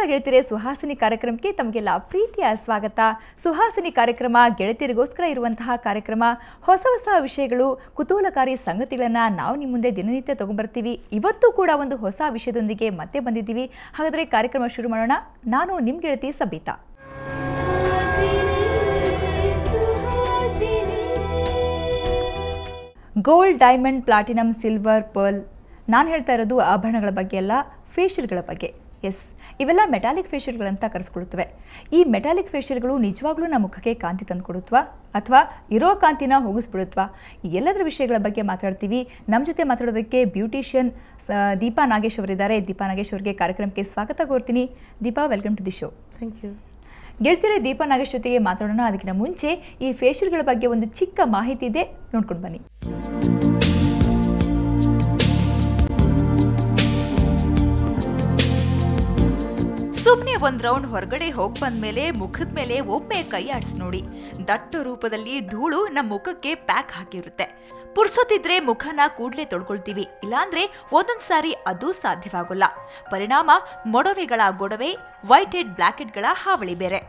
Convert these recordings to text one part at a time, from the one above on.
ಗೆಳತಿಯರೇ ಸುಹಾಸಿನಿ ಕಾರ್ಯಕ್ರಮಕ್ಕೆ ತಮಗೆಲ್ಲ ಪ್ರೀತಿಯ ಸ್ವಾಗತ ಸುಹಾಸಿನಿ ಕಾರ್ಯಕ್ರಮ ಗೆಳತಿಯರಿಗೋಸ್ಕರ ಇರುವಂತಹ ಕಾರ್ಯಕ್ರಮ ಹೊಸ ಹೊಸ ವಿಷಯಗಳು ಕುತೂಹಲಕಾರಿ ಸಂಗತಿಗಳನ್ನು ನಾವು ನಿಮ್ಮ ಮುಂದೆ ದಿನನಿತ್ಯ ತಗೊಂಡ್ಬರ್ತೀವಿ ಇವತ್ತು ಕೂಡ ಒಂದು ಹೊಸ ವಿಷಯದೊಂದಿಗೆ ಮತ್ತೆ ಬಂದಿದ್ದೀವಿ ಹಾಗಾದರೆ ಕಾರ್ಯಕ್ರಮ ಶುರು ಮಾಡೋಣ ನಾನು ನಿಮ್ಮ ಗೆಳತಿ Sabita gold diamond platinum silver pearl ನಾನು ಹೇಳ್ತಾ ಇರೋದು ಆಭರಣಗಳ ಬಗ್ಗೆ ಅಲ್ಲ ಫೇಶಿಯಲ್ಗಳ ಬಗ್ಗೆ ಎಸ್ ಇವೆಲ್ಲ ಮೆಟಾಲಿಕ್ ಫೇಶಿಯಲ್ಗಳಂತ ಕರೆಸ್ಕೊಡುತ್ತವೆ ಈ ಮೆಟಾಲಿಕ್ ಫೇಶಿಯಲ್ಗಳು ನಿಜವಾಗ್ಲೂ ನಮ್ಮ ಮುಖಕ್ಕೆ ಕಾಂತಿ ತಂದುಕೊಡುತ್ವಾ ಅಥವಾ ಇರೋ ಕಾಂತಿನ ಹೋಗಿಸ್ಬಿಡುತ್ವಾ ಈ ಎಲ್ಲದರ ವಿಷಯಗಳ ಬಗ್ಗೆ ಮಾತಾಡ್ತೀವಿ ನಮ್ಮ ಜೊತೆ ಮಾತಾಡೋದಕ್ಕೆ ಬ್ಯೂಟಿಷಿಯನ್ ದೀಪಾ ನಾಗೇಶ್ ಅವರಿದ್ದಾರೆ ದೀಪಾ ನಾಗೇಶ್ ಅವರಿಗೆ ಕಾರ್ಯಕ್ರಮಕ್ಕೆ ಸ್ವಾಗತ ಕೋರ್ತೀನಿ Deepa welcome to the show thank you ಗೆಳತಿಯರೇ ದೀಪಾ ನಾಗೇಶ್ ಜೊತೆಗೆ ಮಾತಾಡೋಣ ಅದಕ್ಕಿಂತ ಮುಂಚೆ ಈ ಫೇಶಿಯಲ್ಗಳ ಬಗ್ಗೆ ಒಂದು ಚಿಕ್ಕ ಮಾಹಿತಿ ಇದೆ ನೋಡ್ಕೊಂಡು ಬನ್ನಿ ಸುಮ್ಮನೆ ಒಂದ್ ರೌಂಡ್ ಹೊರಗಡೆ ಹೋಗ್ ಬಂದ್ಮೇಲೆ ಮುಖದ ಮೇಲೆ ಒಮ್ಮೆ ಕೈ ಆಡಿಸ್ ನೋಡಿ ದಟ್ಟ ರೂಪದಲ್ಲಿ ಧೂಳು ನಮ್ಮ ಮುಖಕ್ಕೆ ಪ್ಯಾಕ್ ಹಾಕಿರುತ್ತೆ ಪುರ್ಸೊತ್ತಿದ್ರೆ ಮುಖನ ಕೂಡ್ಲೆ ತೊಳ್ಕೊಳ್ತೀವಿ ಇಲ್ಲಾಂದ್ರೆ ಒಂದೊಂದ್ ಸಾರಿ ಅದು ಸಾಧ್ಯವಾಗೋಲ್ಲ ಪರಿಣಾಮ ಮೊಡವೆಗಳ ಗೊಡವೆ ವೈಟ್ ಹೆಡ್ ಬ್ಲ್ಯಾಕ್ ಹೆಡ್ಗಳ ಹಾವಳಿ ಬೇರೆ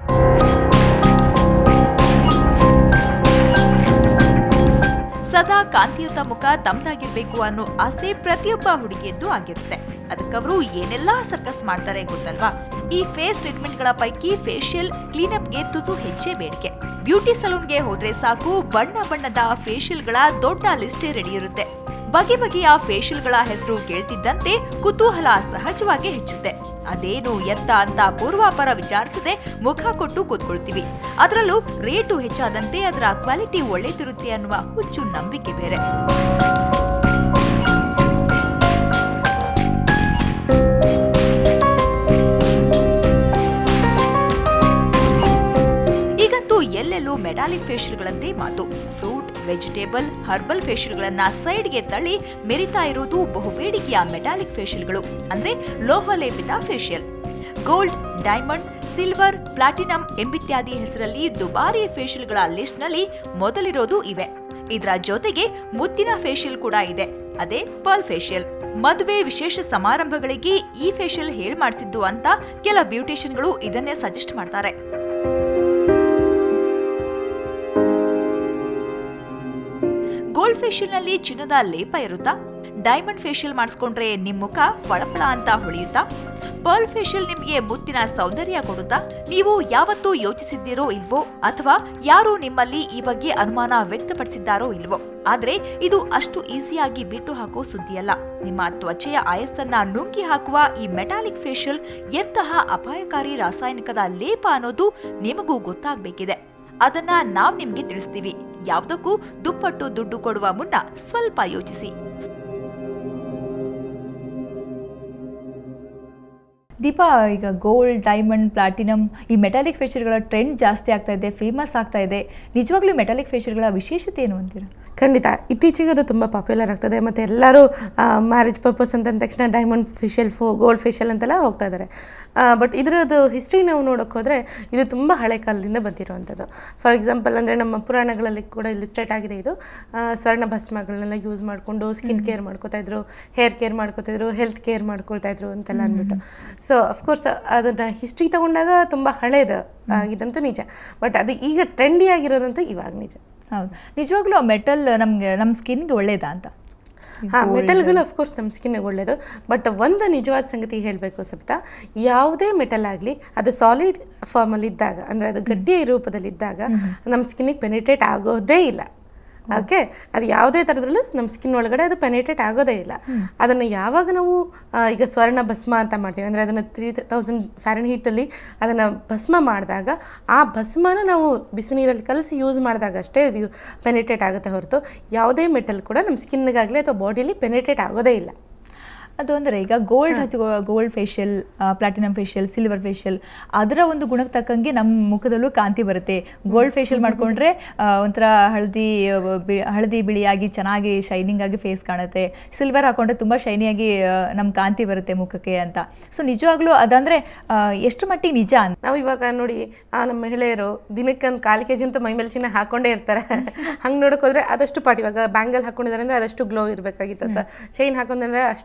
ಸದಾ ಕಾಂತಿಯುತ ಮುಖ ತಮ್ದಾಗಿರ್ಬೇಕು ಅನ್ನೋ ಆಸೆ ಪ್ರತಿಯೊಬ್ಬ ಹುಡುಗಿಯದ್ದು ಆಗಿರುತ್ತೆ ಅದಕ್ಕವರು ಏನೆಲ್ಲಾ ಸರ್ಕಸ್ ಮಾಡ್ತಾರೆ ಗೊತ್ತಲ್ವಾ ಈ ಫೇಸ್ ಟ್ರೀಟ್ಮೆಂಟ್ಗಳ ಪೈಕಿ ಫೇಶಿಯಲ್ ಕ್ಲೀನಪ್ಗೆ ತುಸು ಹೆಚ್ಚೇ ಬೇಡಿಕೆ ಬ್ಯೂಟಿ ಸಲೂನ್ಗೆ ಹೋದ್ರೆ ಸಾಕು ಬಣ್ಣ ಬಣ್ಣದ ಫೇಶಿಯಲ್ಗಳ ದೊಡ್ಡ ಲಿಸ್ಟೇ ರೆಡಿ ಇರುತ್ತೆ ಬಗೆ ಬಗೆಯ ಫೇಶಿಯಲ್ಗಳ ಹೆಸರು ಕೇಳ್ತಿದ್ದಂತೆ ಕುತೂಹಲ ಸಹಜವಾಗಿ ಹೆಚ್ಚುತ್ತೆ ಅದೇನು ಎತ್ತ ಅಂತ ಪೂರ್ವಾಪರ ವಿಚಾರಿಸದೆ ಮುಖ ಕೊಟ್ಟು ಕೂತ್ಕೊಳ್ತೀವಿ ಅದರಲ್ಲೂ ರೇಟು ಹೆಚ್ಚಾದಂತೆ ಅದರ ಕ್ವಾಲಿಟಿ ಒಳ್ಳೆದಿರುತ್ತೆ ಅನ್ನುವ ಹುಚ್ಚು ನಂಬಿಕೆ ಬೇರೆ ಈಗಂತೂ ಎಲ್ಲೆಲ್ಲೂ ಮೆಟಾಲಿಕ್ ಫೇಶಿಯಲ್ಗಳಂತೆ ಮಾತು ಫ್ರೂಟ್ ವೆಜಿಟೇಬಲ್ ಹರ್ಬಲ್ ಫೇಶಿಯಲ್ಗಳನ್ನ ಸೈಡ್ಗೆ ತಳ್ಳಿ ಮೆರಿತಾ ಇರೋದು ಬಹುಬೇಡಿಕೆಯ ಮೆಟಾಲಿಕ್ ಫೇಶಿಯಲ್ಗಳು ಅಂದ್ರೆ ಲೋಹಲೇಪಿತ facial gold diamond silver platinum ಎಂಬಿತ್ಯಾದಿ ಹೆಸರಲ್ಲಿ ದುಬಾರಿ ಫೇಶಿಯಲ್ಗಳ ಲಿಸ್ಟ್ನಲ್ಲಿ ಮೊದಲಿರೋದು ಇವೆ ಇದರ ಜೊತೆಗೆ ಮುತ್ತಿನ ಫೇಶಿಯಲ್ ಕೂಡ ಇದೆ ಅದೇ ಪರ್ಲ್ ಫೇಶಿಯಲ್ ಮದುವೆ ವಿಶೇಷ ಸಮಾರಂಭಗಳಿಗೆ ಈ ಫೇಶಿಯಲ್ ಹೇಳ್ ಮಾಡಿಸಿದ್ದು ಅಂತ ಕೆಲ ಬ್ಯೂಟಿಷಿಯನ್ಗಳು ಇದನ್ನೇ ಸಜೆಸ್ಟ್ ಮಾಡ್ತಾರೆ ಗೋಲ್ಡ್ ಫೇಶಿಯಲ್ನಲ್ಲಿ ಚಿನ್ನದ ಲೇಪ ಇರುತ್ತಾ ಡೈಮಂಡ್ ಫೇಶಿಯಲ್ ಮಾಡಿಸ್ಕೊಂಡ್ರೆ ನಿಮ್ ಮುಖ ಫಳಫಳ ಅಂತ ಹೊಳೆಯುತ್ತಾ ಪರ್ಲ್ ಫೇಶಿಯಲ್ ನಿಮ್ಗೆ ಮುತ್ತಿನ ಸೌಂದರ್ಯ ಕೊಡುತ್ತಾ ನೀವು ಯಾವತ್ತೂ ಯೋಚಿಸಿದ್ದೀರೋ ಇಲ್ವೋ ಅಥವಾ ಯಾರು ನಿಮ್ಮಲ್ಲಿ ಈ ಬಗ್ಗೆ ಅನುಮಾನ ವ್ಯಕ್ತಪಡಿಸಿದ್ದಾರೋ ಇಲ್ವೋ ಆದ್ರೆ ಇದು ಅಷ್ಟು ಈಸಿಯಾಗಿ ಬಿಟ್ಟು ಹಾಕೋ ಸುದ್ದಿಯಲ್ಲ ನಿಮ್ಮ ತ್ವಚೆಯ ಆಯಸ್ಸನ್ನ ನುಂಗಿ ಹಾಕುವ ಈ ಮೆಟಾಲಿಕ್ ಫೇಶಿಯಲ್ ಎಂತಹ ಅಪಾಯಕಾರಿ ರಾಸಾಯನಿಕದ ಲೇಪ ಅನ್ನೋದು ನಿಮಗೂ ಗೊತ್ತಾಗಬೇಕಿದೆ ಅದನ್ನ ನಾವ್ ನಿಮ್ಗೆ ತಿಳಿಸ್ತೀವಿ ಯಾವುದಕ್ಕೂ ದುಪ್ಪಟ್ಟು ದುಡ್ಡು ಕೊಡುವ ಮುನ್ನ ಸ್ವಲ್ಪ ಯೋಚಿಸಿ ದೀಪಾ ಈಗ ಗೋಲ್ಡ್ ಡೈಮಂಡ್ ಪ್ಲಾಟಿನಮ್ ಈ ಮೆಟಾಲಿಕ್ ಫೇಶಿಯಲ್ಗಳ ಟ್ರೆಂಡ್ ಜಾಸ್ತಿ ಆಗ್ತಾ ಇದೆ ಫೇಮಸ್ ಆಗ್ತಾ ಇದೆ ನಿಜವಾಗ್ಲೂ ಮೆಟಾಲಿಕ್ ಫೇಶಿಯಲ್ಗಳ ವಿಶೇಷತೆ ಏನು ಅಂತೀರಾ ಖಂಡಿತ ಇತ್ತೀಚೆಗೆ ಅದು ತುಂಬ ಪಾಪ್ಯುಲರ್ ಆಗ್ತದೆ ಮತ್ತು ಎಲ್ಲರೂ ಮ್ಯಾರೇಜ್ ಪರ್ಪಸ್ ಅಂತ ಅಂದ ತಕ್ಷಣ ಡೈಮಂಡ್ ಫೇಶಿಯಲ್ ಫೋ ಗೋಲ್ಡ್ ಫೇಶಿಯಲ್ ಅಂತೆಲ್ಲ ಹೋಗ್ತಾ ಇದ್ದಾರೆ ಬಟ್ ಇದರದ್ದು ಹಿಸ್ಟ್ರಿ ನಾವು ನೋಡೋಕೆ ಹೋದರೆ ಇದು ತುಂಬ ಹಳೆ ಕಾಲದಿಂದ ಬಂದಿರುವಂಥದ್ದು ಫಾರ್ ಎಕ್ಸಾಂಪಲ್ ಅಂದರೆ ನಮ್ಮ ಪುರಾಣಗಳಲ್ಲಿ ಕೂಡ ಇಲಿಸ್ಟ್ರೇಟ್ ಆಗಿದೆ ಇದು ಆ, ಸ್ವರ್ಣ ಭಸ್ಮಗಳನ್ನೆಲ್ಲ ಯೂಸ್ ಮಾಡಿಕೊಂಡು ಸ್ಕಿನ್ ಕೇರ್ ಮಾಡ್ಕೋತಾ ಇದ್ರು ಹೇರ್ ಕೇರ್ ಮಾಡ್ಕೋತಾ ಇದ್ರು ಹೆಲ್ತ್ ಕೇರ್ ಮಾಡ್ಕೊಳ್ತಾ ಇದ್ರು ಅಂತೆಲ್ಲ ಅಂದ್ಬಿಟ್ಟು ಸೊ ಅಫ್ಕೋರ್ಸ್ ಅದನ್ನು ಹಿಸ್ಟ್ರಿ ತಗೊಂಡಾಗ ತುಂಬ ಹಳೇದು ಇದಂತೂ ನಿಜ ಬಟ್ ಅದು ಈಗ ಟ್ರೆಂಡಿ ಆಗಿರೋದಂತೂ ಇವಾಗ ನಿಜ ಹೌದು ನಿಜವಾಗ್ಲೂ ಮೆಟಲ್ ನಮ್ಗೆ ನಮ್ಮ ಸ್ಕಿನ್ಗೆ ಒಳ್ಳೇದಾ ಅಂತ ಹಾಂ ಮೆಟಲ್ಗಳು ಅಫ್ಕೋರ್ಸ್ ನಮ್ಮ ಸ್ಕಿನ್ಗೆ ಒಳ್ಳೆಯದು ಬಟ್ ಒಂದು ನಿಜವಾದ ಸಂಗತಿ ಹೇಳಬೇಕು ಸಬಿತಾ ಯಾವುದೇ ಮೆಟಲ್ ಆಗಲಿ ಅದು ಸಾಲಿಡ್ ಫಾರ್ಮಲ್ಲಿ ಇದ್ದಾಗ ಅಂದರೆ ಅದು ಗಟ್ಟಿಯ ರೂಪದಲ್ಲಿದ್ದಾಗ ನಮ್ಮ ಸ್ಕಿನ್ನಿಗೆ ಪೆನಿಟ್ರೇಟ್ ಆಗೋದೇ ಇಲ್ಲ ಓಕೆ ಅದು ಯಾವುದೇ ಥರದ್ರಲ್ಲೂ ನಮ್ಮ ಸ್ಕಿನ್ ಒಳಗಡೆ ಅದು ಪೆನಿಟ್ರೇಟ್ ಆಗೋದೇ ಇಲ್ಲ ಅದನ್ನು ಯಾವಾಗ ನಾವು ಆ, ಈಗ ಸ್ವರ್ಣ ಭಸ್ಮ ಅಂತ ಮಾಡ್ತೀವಿ ಅಂದರೆ ಅದನ್ನು ತ್ರೀ ತೌಸಂಡ್ ಫ್ಯಾರನ್ ಹೀಟಲ್ಲಿ ಅದನ್ನು ಭಸ್ಮ ಮಾಡಿದಾಗ ಆ ಭಸ್ಮನ ನಾವು ಬಿಸಿ ನೀರಲ್ಲಿ ಕಲಸಿ ಯೂಸ್ ಮಾಡಿದಾಗ ಅಷ್ಟೇ ಇದು ಪೆನಿಟ್ರೇಟ್ ಆಗುತ್ತೆ ಹೊರತು ಯಾವುದೇ ಮೆಟಲ್ ಕೂಡ ನಮ್ಮ ಸ್ಕಿನ್ಗಾಗಲಿ ಅಥವಾ ಬಾಡಿಯಲ್ಲಿ ಪೆನಿಟ್ರೇಟ್ ಆಗೋದೇ ಇಲ್ಲ ಅದು ಅಂದರೆ ಈಗ ಗೋಲ್ಡ್ ಹಚ್ಚು gold facial platinum facial silver facial ಅದರ ಒಂದು ಗುಣಕ್ಕೆ ತಕ್ಕಂಗೆ ನಮ್ಮ ಮುಖದಲ್ಲೂ ಕಾಂತಿ ಬರುತ್ತೆ ಗೋಲ್ಡ್ ಫೇಶಿಯಲ್ ಮಾಡ್ಕೊಂಡ್ರೆ ಆ, ಒಂಥರ ಹಳದಿ ಆ, ಬಿ- ಹಳದಿ ಬಿಳಿಯಾಗಿ ಚೆನ್ನಾಗಿ ಶೈನಿಂಗ್ ಆಗಿ ಫೇಸ್ ಕಾಣುತ್ತೆ ಸಿಲ್ವರ್ ಹಾಕೊಂಡ್ರೆ ತುಂಬ ಶೈನಿಯಾಗಿ ನಮ್ಮ ಕಾಂತಿ ಬರುತ್ತೆ ಮುಖಕ್ಕೆ ಅಂತ ಸೊ ನಿಜವಾಗ್ಲೂ ಅದಂದರೆ ಎಷ್ಟು ಮಟ್ಟಿಗೆ ನಿಜ ಅಂತ ನಾವು ಇವಾಗ ನೋಡಿ ಆ ನಮ್ಮ ಮಹಿಳೆಯರು ದಿನಕ್ಕೆ ಒಂದು ಕಾಲು ಕೆ ಜಿ ಅಂತೂ ಮೈ ಮೇಲೆ ಚಿನ್ನ ಹಾಕೊಂಡೇ ಇರ್ತಾರೆ ಹಂಗೆ ನೋಡಕ್ ಹೋದ್ರೆ ಅದಷ್ಟು ಪಾಟ್ ಇವಾಗ ಬ್ಯಾಂಗಲ್ ಹಾಕೊಂಡಿದ್ದಾರೆ ಅಂದ್ರೆ ಅದಷ್ಟು ಗ್ಲೋ ಇರಬೇಕಾಗಿತ್ತು ಅಥವಾ ಚೈನ್ ಹಾಕೊಂಡ್ರೆ ಅಷ್ಟು ಗ್ಲೋ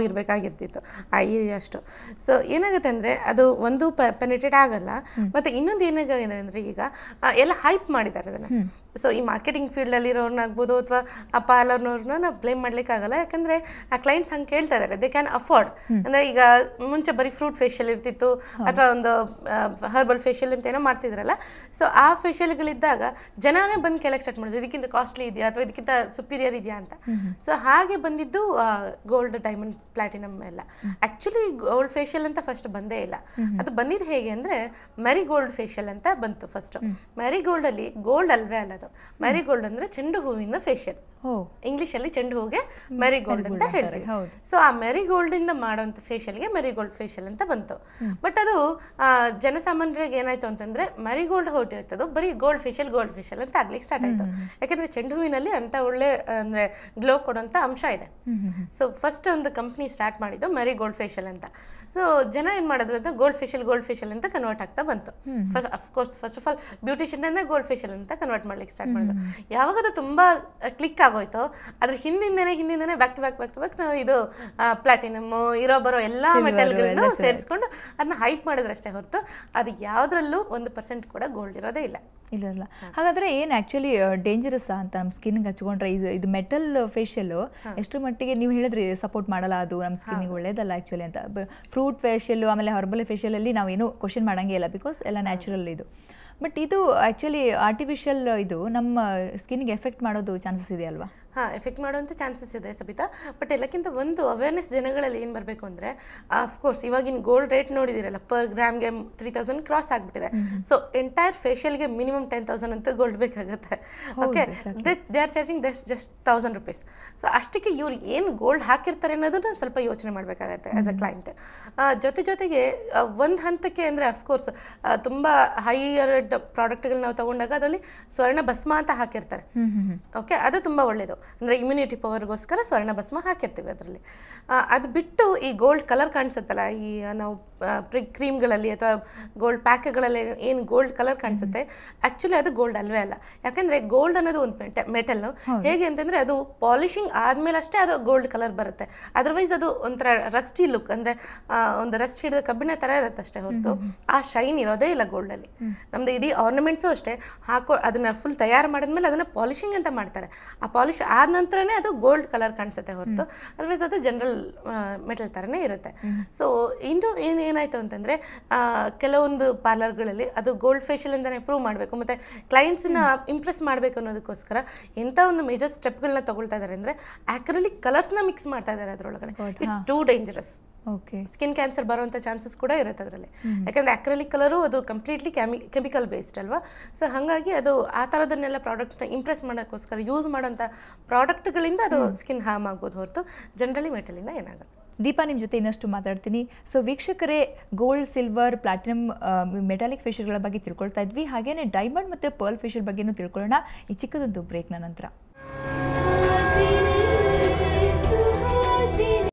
ಇರಬೇಕಾಗಿರ್ತಿತ್ತು ಆ ಏರಿಯಾ ಅಷ್ಟು ಸೊ ಏನಾಗುತ್ತೆ ಅಂದರೆ ಅದು ಒಂದು ಪೆನಿಟ್ರೇಟ್ ಆಗಲ್ಲ ಮತ್ತು ಇನ್ನೊಂದು ಏನಾಗಿದೆ ಅಂದರೆ ಈಗ ಆ, ಎಲ್ಲ ಹೈಪ್ ಮಾಡಿದ್ದಾರೆ ಅದನ್ನು ಸೊ ಈ ಮಾರ್ಕೆಟಿಂಗ್ ಫೀಲ್ಡಲ್ಲಿರೋರ್ನಾಗ್ಬೋದು ಅಥವಾ ಆ ಪಾರ್ಲರ್ನವ್ರನ್ನ ನಾವು ಬ್ಲೇಮ್ ಮಾಡ್ಲಿಕ್ಕಾಗಲ್ಲ ಯಾಕಂದರೆ ಆ ಕ್ಲೈಂಟ್ಸ್ ಹಂಗೆ ಕೇಳ್ತಾ ಇದ್ದಾರೆ ದೇ ಕ್ಯಾನ್ ಅಫೋರ್ಡ್ ಅಂದರೆ ಈಗ ಮುಂಚೆ ಬರೀ ಫ್ರೂಟ್ ಫೇಶಿಯಲ್ ಇರ್ತಿತ್ತು ಅಥವಾ ಒಂದು ಹರ್ಬಲ್ ಫೇಶಿಯಲ್ ಅಂತ ಏನೋ ಮಾಡ್ತಿದ್ರಲ್ಲ ಸೊ ಆ ಫೇಶಿಯಲ್ಗಳಿದ್ದಾಗ ಜನನೇ ಬಂದು ಕೇಳಕ್ಕೆ ಸ್ಟಾರ್ಟ್ ಮಾಡಿದ್ರು ಇದಕ್ಕಿಂತ ಕಾಸ್ಟ್ಲಿ ಇದೆಯಾ ಅಥವಾ ಇದಕ್ಕಿಂತ ಸುಪೀರಿಯರ್ ಇದೆಯಾ ಅಂತ ಸೊ ಹಾಗೆ ಬಂದಿದ್ದು ಗೋಲ್ಡ್ ಡೈಮಂಡ್ ಪ್ಲಾಟಿನಮ್ ಎಲ್ಲ ಆ್ಯಕ್ಚುಲಿ ಗೋಲ್ಡ್ ಫೇಶಿಯಲ್ ಅಂತ ಫಸ್ಟ್ ಬಂದೇ ಇಲ್ಲ ಅದು ಬಂದಿದ್ದು ಹೇಗೆ ಅಂದರೆ ಮೆರಿ ಗೋಲ್ಡ್ ಫೇಶಿಯಲ್ ಅಂತ ಬಂತು ಫಸ್ಟ್ ಮೆರಿ ಗೋಲ್ಡಲ್ಲಿ ಗೋಲ್ಡ್ ಅಲ್ವೇ ಅಲ್ಲ ಅದು ಮೆರಿ ಗೋಲ್ಡ್ ಅಂದರೆ ಚೆಂಡು ಹೂವಿನ ಫೇಶಿಯಲ್ ಓ ಇಂಗ್ಲಿಷಲ್ಲಿ ಚೆಂಡು ಹೂಗೆ ಮೆರಿ ಗೋಲ್ಡ್ ಅಂತ ಹೇಳ್ತೀವಿ ಹೌದು. ಸೊ ಆ ಮೆರಿ ಗೋಲ್ಡ್ ಇಂದ ಮಾಡುವಂಥ ಫೇಶಿಯಲ್ಗೆ ಮೆರಿ ಗೋಲ್ಡ್ ಫೇಶಿಯಲ್ ಅಂತ ಬಂತು ಬಟ್ ಅದು ಆ, ಜನಸಾಮಾನ್ಯರಿಗೆ ಏನಾಯ್ತು ಅಂತಂದ್ರೆ ಮೆರಿ ಗೋಲ್ಡ್ ಹೊರಟಿರ್ತದು ಬರೀ ಗೋಲ್ಡ್ ಫೇಶಿಯಲ್ ಗೋಲ್ಡ್ ಫೇಶಿಯಲ್ ಅಂತ ಆಗ್ಲಿಕ್ಕೆ ಸ್ಟಾರ್ಟ್ ಆಯ್ತು ಯಾಕಂದ್ರೆ ಚೆಂಡು ಹೂವಿನಲ್ಲಿ ಅಂತ ಒಳ್ಳೆ ಆ, ಅಂದ್ರೆ ಗ್ಲೋ ಕೊಡುವಂತ ಅಂಶ ಇದೆ ಸೊ ಫಸ್ಟ್ ಒಂದು ಕಂಪ್ನಿ ಸ್ಟಾರ್ಟ್ ಮಾಡಿದ್ದು ಮೆರಿ ಗೋಲ್ಡ್ ಫೇಶಿಯಲ್ ಅಂತ ಸೊ ಜನ ಏನ್ ಮಾಡಿದ್ರು ಅಂತ ಗೋಲ್ಡ್ ಫೇಶಿಯಲ್ ಗೋಲ್ಡ್ ಫೇಶಿಯಲ್ ಅಂತ ಕನ್ವರ್ಟ್ ಆಗ್ತಾ ಬಂತು of course first of all beautician ಅಂದ್ರೆ ಗೋಲ್ಡ್ ಫೇಶಿಯಲ್ ಅಂತ ಕನ್ವರ್ಟ್ ಮಾಡ್ಲಿಕ್ಕೆ ಸ್ಟಾರ್ಟ್ ಮಾಡಿದ್ರು ಯಾವಾಗ ಅದು ತುಂಬಾ ಕ್ಲಿಕ್ ಆಗೋಯ್ತು ಅದ್ರ ಹಿಂದಿಂದನೇ ಹಿಂದಿಂದನೇ back to back back to back ಇದು ಪ್ಲಾಟಿನಮ್ ಇರೋ ಬರೋ ಎಲ್ಲಾ Silver ಮೆಟಲ್ಗಳನ್ನು ಎಲ್ಲ ಸೇರಿಸ್ಕೊಂಡು ಅದನ್ನ ಹೈಪ್ ಮಾಡಿದ್ರಷ್ಟೇ ಹೊರತು ಅದು ಯಾವ್ದ್ರಲ್ಲೂ ಒಂದು ಪರ್ಸೆಂಟ್ ಕೂಡ ಗೋಲ್ಡ್ ಇರೋದೇ ಇಲ್ಲ ಇಲ್ಲ ಇಲ್ಲ ಹಾಗಾದ್ರೆ ಏನು ಆ್ಯಕ್ಚುಲಿ ಡೇಂಜರಸ್ ಅಂತ ನಮ್ಮ ಸ್ಕಿನ್ಗೆ ಹಚ್ಕೊಂಡ್ರೆ ಇದು ಇದು ಮೆಟಲ್ ಫೇಶಿಯಲ್ಲು ಎಷ್ಟು ಮಟ್ಟಿಗೆ ನೀವು ಹೇಳಿದ್ರಿ ಸಪೋರ್ಟ್ ಮಾಡಲ್ಲ ಅದು ನಮ್ಮ ಸ್ಕಿನ್ನಿಗೆ ಒಳ್ಳೇದಲ್ಲ ಆ್ಯಕ್ಚುಲಿ ಅಂತ ಫ್ರೂಟ್ ಫೇಶಿಯಲ್ಲು ಆಮೇಲೆ ಹರ್ಬಲ್ ಫೇಶಿಯಲಲ್ಲಿ ನಾವು ಏನೂ ಕ್ವಶನ್ ಮಾಡಂಗೇ ಇಲ್ಲ ಬಿಕಾಸ್ ಎಲ್ಲ ನ್ಯಾಚುರಲ್ ಇದು ಬಟ್ ಇದು ಆ್ಯಕ್ಚುಲಿ ಆರ್ಟಿಫಿಷಿಯಲ್ ಇದು ನಮ್ಮ ಸ್ಕಿನ್ಗೆ ಎಫೆಕ್ಟ್ ಮಾಡೋದು ಚಾನ್ಸಸ್ ಇದೆ ಅಲ್ವಾ ಹಾ ಎಫೆಕ್ಟ್ ಮಾಡುವಂಥ ಚಾನ್ಸಸ್ ಇದೆ ಸಬಿತಾ ಬಟ್ ಎಲ್ಲಕ್ಕಿಂತ ಒಂದು ಅವೇರ್ನೆಸ್ ಜನಗಳಲ್ಲಿ ಏನು ಬರಬೇಕು ಅಂದರೆ ಅಫ್ಕೋರ್ಸ್ ಇವಾಗಿನ ಗೋಲ್ಡ್ ರೇಟ್ ನೋಡಿದಿರಲ್ಲ ಪರ್ ಗ್ರಾಮ್ಗೆ ತ್ರೀ ತೌಸಂಡ್ ಕ್ರಾಸ್ ಆಗಿಬಿಟ್ಟಿದೆ ಸೊ ಎಂಟೈರ್ ಫೇಶಿಯಲ್ಗೆ ಮಿನಿಮಮ್ ಟೆನ್ ತೌಸಂಡ್ ಅಂತ ಗೋಲ್ಡ್ ಬೇಕಾಗುತ್ತೆ okay they are charging dust just thousand rupees so ಅಷ್ಟಕ್ಕೆ ಇವ್ರು ಏನು ಗೋಲ್ಡ್ ಹಾಕಿರ್ತಾರೆ ಅನ್ನೋದನ್ನ ಸ್ವಲ್ಪ ಯೋಚನೆ ಮಾಡಬೇಕಾಗತ್ತೆ ಆಸ್ ಅ ಕ್ಲೈಂಟ್ ಜೊತೆ ಜೊತೆಗೆ ಒಂದು ಹಂತಕ್ಕೆ ಅಂದರೆ ಅಫ್ಕೋರ್ಸ್ ತುಂಬ ಹೈಯರ್ ಪ್ರಾಡಕ್ಟ್ಗಳು ನಾವು ತಗೊಂಡಾಗ ಅದರಲ್ಲಿ ಸ್ವರ್ಣ ಭಸ್ಮ ಅಂತ ಹಾಕಿರ್ತಾರೆ ಓಕೆ ಅದು ತುಂಬ ಒಳ್ಳೆಯದು ಅಂದರೆ ಇಮ್ಯುನಿಟಿ ಪವರ್ಗೋಸ್ಕರ ಸ್ವರ್ಣ ಭಸ್ಮ ಹಾಕಿರ್ತೀವಿ ಅದರಲ್ಲಿ ಅದು ಬಿಟ್ಟು ಈ ಗೋಲ್ಡ್ ಕಲರ್ ಕಾಣಿಸುತ್ತಲ್ಲ ಈ ನಾವು ಕ್ರೀಮ್ಗಳಲ್ಲಿ ಅಥವಾ ಗೋಲ್ಡ್ ಪ್ಯಾಕ್ಗಳಲ್ಲಿ ಏನು ಗೋಲ್ಡ್ ಕಲರ್ ಕಾಣಿಸುತ್ತೆ ಆ್ಯಕ್ಚುಲಿ ಅದು ಗೋಲ್ಡ್ ಅಲ್ವೇ ಅಲ್ಲ ಯಾಕಂದರೆ ಗೋಲ್ಡ್ ಅನ್ನೋದು ಒಂದು ಮೆಟ ಮೆಟಲ್ ಹೇಗೆ ಅಂತಂದರೆ ಅದು ಪಾಲಿಶಿಂಗ್ ಆದಮೇಲೆ ಅಷ್ಟೇ ಅದು ಗೋಲ್ಡ್ ಕಲರ್ ಬರುತ್ತೆ ಅದರ್ವೈಸ್ ಅದು ಒಂಥರ ರಸ್ಟಿ ಲುಕ್ ಅಂದರೆ ಒಂದು ರಸ್ಟ್ ಹಿಡಿದ ಕಬ್ಬಿಣ ಥರ ಇರುತ್ತೆ ಅಷ್ಟೇ ಹೊರತು ಆ ಶೈನ್ ಇರೋದೇ ಇಲ್ಲ ಗೋಲ್ಡಲ್ಲಿ ನಮ್ದು ಇಡೀ ಆರ್ನಮೆಂಟ್ಸು ಅಷ್ಟೇ ಹಾಕೋ ಅದನ್ನ ಫುಲ್ ತಯಾರು ಮಾಡಿದ್ಮೇಲೆ ಅದನ್ನ ಪಾಲಿಶಿಂಗ್ ಅಂತ ಮಾಡ್ತಾರೆ ಆ ಪಾಲಿಶ್ ಆದ ನಂತರನೇ ಅದು ಗೋಲ್ಡ್ ಕಲರ್ ಕಾಣಿಸುತ್ತೆ ಹೊರತು ಅದರ್ವೈಸ್ ಅದು ಜನರಲ್ ಮೆಟಲ್ ಥರನೇ ಇರುತ್ತೆ ಸೊ ಇನ್ನು ಏನು ಏನಾಯ್ತು ಅಂತಂದರೆ ಕೆಲವೊಂದು ಪಾರ್ಲರ್ಗಳಲ್ಲಿ ಅದು ಗೋಲ್ಡ್ ಫೇಶಿಯಲ್ ಅಂತಲೇ ಪ್ರೂವ್ ಮಾಡಬೇಕು ಮತ್ತು ಕ್ಲೈಂಟ್ಸನ್ನ ಇಂಪ್ರೆಸ್ ಮಾಡಬೇಕು ಅನ್ನೋದಕ್ಕೋಸ್ಕರ ಎಂಥ ಒಂದು ಮೇಜರ್ ಸ್ಟೆಪ್ಗಳನ್ನ ತಗೊಳ್ತಾ ಇದ್ದಾರೆ ಅಂದರೆ ಆಕ್ರಲಿಕ್ ಕಲರ್ಸ್ನ ಮಿಕ್ಸ್ ಮಾಡ್ತಾ ಇದ್ದಾರೆ ಅದರೊಳಗಡೆ it's too dangerous okay skin cancer ಬರುವಂಥ ಚಾನ್ಸಸ್ ಕೂಡ ಇರುತ್ತೆ ಅದರಲ್ಲಿ ಯಾಕಂದರೆ ಅಕ್ರಲಿಕ್ ಕಲರು ಅದು ಕಂಪ್ಲೀಟ್ಲಿ ಕ್ಯಾಮಿ ಕೆಮಿಕಲ್ ಬೇಸ್ಡ್ ಅಲ್ವಾ ಸೊ ಹಾಗಾಗಿ ಅದು ಆ ಥರದನ್ನೆಲ್ಲ ಪ್ರಾಡಕ್ಟ್ನ ಇಂಪ್ರೆಸ್ ಮಾಡೋಕ್ಕೋಸ್ಕರ ಯೂಸ್ ಮಾಡೋಂಥ ಪ್ರಾಡಕ್ಟ್ಗಳಿಂದ ಅದು ಸ್ಕಿನ್ ಹಾರ್ಮ್ ಆಗ್ಬೋದು ಹೊರತು ಜನರಲಿ ಮೆಟಲಿಂದ ಏನಾಗುತ್ತೆ ದೀಪಾ ನಿಮ್ಮ ಜೊತೆ ಇನ್ನಷ್ಟು ಮಾತಾಡ್ತೀನಿ ಸೊ ವೀಕ್ಷಕರೇ ಗೋಲ್ಡ್ ಸಿಲ್ವರ್ ಪ್ಲಾಟಿನಮ್ ಮೆಟಾಲಿಕ್ ಫೇಶಿಯಲ್ಗಳ ಬಗ್ಗೆ ತಿಳ್ಕೊಳ್ತಾ ಇದ್ವಿ ಹಾಗೇನೆ ಡೈಮಂಡ್ ಮತ್ತು ಪರ್ಲ್ ಫೇಶಿಯಲ್ ಬಗ್ಗೆನೂ ತಿಳ್ಕೊಳ್ಳೋಣ ಈ ಚಿಕ್ಕದೊಂದು ಬ್ರೇಕ್ನ ನಂತರ Sina